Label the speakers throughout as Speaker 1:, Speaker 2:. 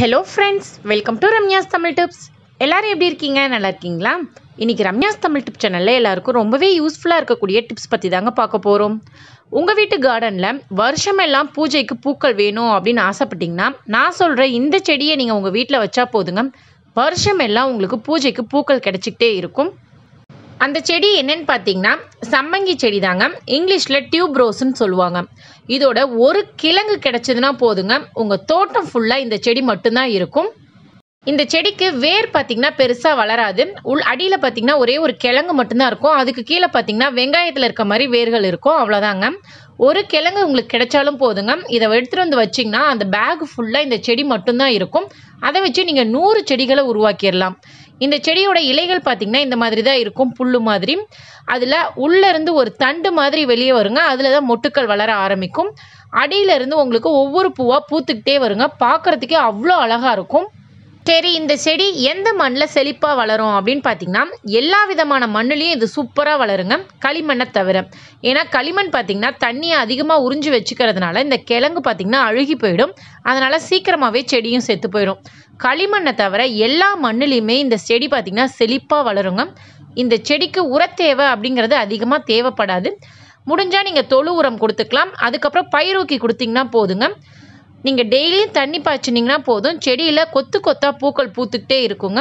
Speaker 1: hello friends welcome to Ramya's Tamil tips எல்லாரும் எப்படி இருக்கீங்க நல்லா இருக்கீங்களா இன்றைக்கி ரம்யாஸ் தமிழ் டிப் சேனலில் எல்லாருக்கும் ரொம்பவே யூஸ்ஃபுல்லாக இருக்கக்கூடிய டிப்ஸ் பற்றி தாங்க பார்க்க போகிறோம் உங்கள் வீட்டு கார்டனில் வருஷமெல்லாம் பூஜைக்கு பூக்கள் வேணும் அப்படின்னு ஆசைப்பட்டீங்கன்னா நான் சொல்கிற இந்த செடியை நீங்கள் உங்கள் வீட்டில் வச்சா போதுங்க வருஷமெல்லாம் உங்களுக்கு பூஜைக்கு பூக்கள் கிடைச்சிக்கிட்டே இருக்கும் அந்த செடி என்னன்னு பார்த்தீங்கன்னா சம்மங்கி செடி தாங்க இங்கிலீஷில் டியூப் ரோஸ்ன்னு சொல்லுவாங்க இதோட ஒரு கிழங்கு கிடைச்சதுன்னா போதுங்க உங்கள் தோட்டம் ஃபுல்லாக இந்த செடி மட்டும்தான் இருக்கும் இந்த செடிக்கு வேர் பார்த்தீங்கன்னா பெருசாக வளராது உள் அடியில் பார்த்தீங்கன்னா ஒரே ஒரு கிழங்கு மட்டும்தான் இருக்கும் அதுக்கு கீழே பார்த்தீங்கன்னா வெங்காயத்தில் இருக்க மாதிரி வேர்கள் இருக்கும் அவ்வளோதாங்க ஒரு கிழங்கு உங்களுக்கு கிடைச்சாலும் போதுங்க இதை எடுத்துகிட்டு வந்து வச்சிங்கன்னா அந்த பேக் ஃபுல்லாக இந்த செடி மட்டும்தான் இருக்கும் அதை வச்சு நீங்கள் நூறு செடிகளை உருவாக்கிடலாம் இந்த செடியோட இலைகள் பார்த்திங்கன்னா இந்த மாதிரி தான் இருக்கும் புல்லு மாதிரி அதில் உள்ளேருந்து ஒரு தண்டு மாதிரி வெளியே வருங்க அதில் தான் மொட்டுக்கள் வளர ஆரம்பிக்கும் அடியிலேருந்து உங்களுக்கு ஒவ்வொரு பூவாக பூத்துக்கிட்டே வருங்க பார்க்குறதுக்கே அவ்வளோ அழகாக இருக்கும் சரி இந்த செடி எந்த மண்ணில் செழிப்பாக வளரும் அப்படின்னு பார்த்தீங்கன்னா எல்லா விதமான மண்ணுலேயும் இது சூப்பராக வளருங்க களிமண்ணை தவிர ஏன்னா களிமண் பார்த்திங்கன்னா தண்ணியை அதிகமாக உறிஞ்சி வச்சுக்கிறதுனால இந்த கிழங்கு பார்த்திங்கன்னா அழுகி போயிடும் அதனால் சீக்கிரமாகவே செடியும் செத்து போயிடும் களிமண்ணை தவிர எல்லா மண்ணுலேயுமே இந்த செடி பார்த்திங்கன்னா செழிப்பாக வளருங்க இந்த செடிக்கு உரத்தேவை அப்படிங்கிறது அதிகமாக தேவைப்படாது முடிஞ்சால் நீங்கள் தொழு உரம் கொடுத்துக்கலாம் அதுக்கப்புறம் பயிரூக்கி கொடுத்தீங்கன்னா போதுங்க நீங்கள் டெய்லியும் தண்ணி பாய்ச்சினீங்கன்னா போதும் செடியில் கொத்து கொத்தாக பூக்கள் பூத்துக்கிட்டே இருக்குங்க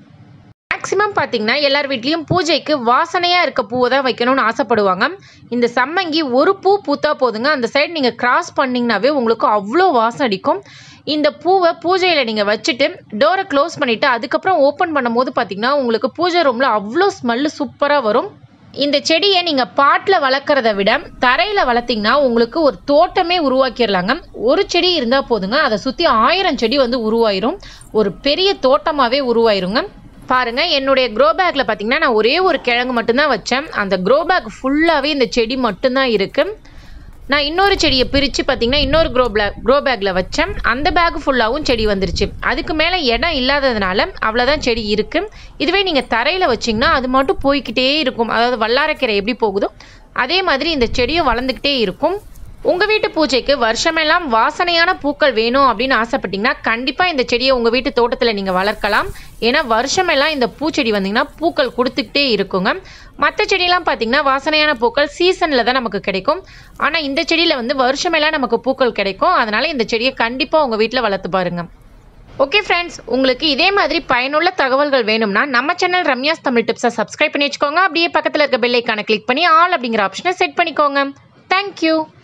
Speaker 1: மேக்ஸிமம் பார்த்தீங்கன்னா எல்லார் வீட்லேயும் பூஜைக்கு வாசனையாக இருக்க பூவை தான் வைக்கணும்னு ஆசைப்படுவாங்க இந்த சம்மங்கி ஒரு பூ பூத்தா போதுங்க அந்த சைடு நீங்கள் கிராஸ் பண்ணிங்கனாவே உங்களுக்கு அவ்வளோ வாசம் அடிக்கும் இந்த பூவை பூஜையில் நீங்கள் வச்சுட்டு டோரை க்ளோஸ் பண்ணிவிட்டு அதுக்கப்புறம் ஓப்பன் பண்ணும்போது பார்த்தீங்கன்னா உங்களுக்கு பூஜை ரூமில் அவ்வளோ ஸ்மெல்லு சூப்பராக வரும் இந்த செடியை நீங்கள் பாட்டில் வளர்க்குறத விட தரையில் வளர்த்திங்கன்னா உங்களுக்கு ஒரு தோட்டமே உருவாக்கிடலாங்க ஒரு செடி இருந்தால் போதுங்க அதை சுற்றி ஆயிரம் செடி வந்து உருவாயிரும் ஒரு பெரிய தோட்டமாகவே உருவாயிருங்க பாருங்க என்னுடைய க்ரோ பேக்கில் பார்த்தீங்கன்னா நான் ஒரே ஒரு கிழங்கு மட்டும்தான் வச்சேன் அந்த க்ரோ பேக் ஃபுல்லாகவே இந்த செடி மட்டும்தான் இருக்குது நான் இன்னொரு செடியை பிரித்து பார்த்தீங்கன்னா இன்னொரு க்ரோ பேக் க்ரோ பேக்கில் வச்சேன் அந்த பேக் ஃபுல்லாகவும் செடி வந்துருச்சு அதுக்கு மேலே இடம் இல்லாததுனால அவ்வளோதான் செடி இருக்குது இதுவே நீங்கள் தரையில் வச்சிங்கன்னா அது மட்டும் போய்கிட்டே இருக்கும் அதாவது வல்லாரக்கீரை எப்படி போகுதோ அதே மாதிரி இந்த செடியும் வளர்ந்துக்கிட்டே இருக்கும் உங்கள் வீட்டு பூஜைக்கு வருஷமெல்லாம் வாசனையான பூக்கள் வேணும் அப்படின்னு ஆசைப்பட்டீங்கன்னா கண்டிப்பாக இந்த செடியை உங்கள் வீட்டு தோட்டத்தில் நீங்கள் வளர்க்கலாம் ஏன்னா வருஷமெல்லாம் இந்த பூச்செடி வந்தீங்கன்னா பூக்கள் கொடுத்துக்கிட்டே இருக்குங்க மற்ற செடியெல்லாம் பார்த்தீங்கன்னா வாசனையான பூக்கள் சீசனில் தான் நமக்கு கிடைக்கும் ஆனால் இந்த செடியில் வந்து வருஷமெல்லாம் நமக்கு பூக்கள் கிடைக்கும் அதனால் இந்த செடியை கண்டிப்பாக உங்கள் வீட்டில் வளர்த்து பாருங்க ஓகே ஃப்ரெண்ட்ஸ் உங்களுக்கு இதே மாதிரி பயனுள்ள தகவல்கள் வேணும்னா நம்ம சேனல் ரம்யாஸ் தமிழ் டிப்ஸை சப்ஸ்கிரைப் பண்ணி வச்சுக்கோங்க அப்படியே பக்கத்தில் இருக்க பெல் ஐக்கானை கிளிக் பண்ணி ஆல் அப்படிங்கிற ஆப்ஷனை செட் பண்ணிக்கோங்க தேங்க்யூ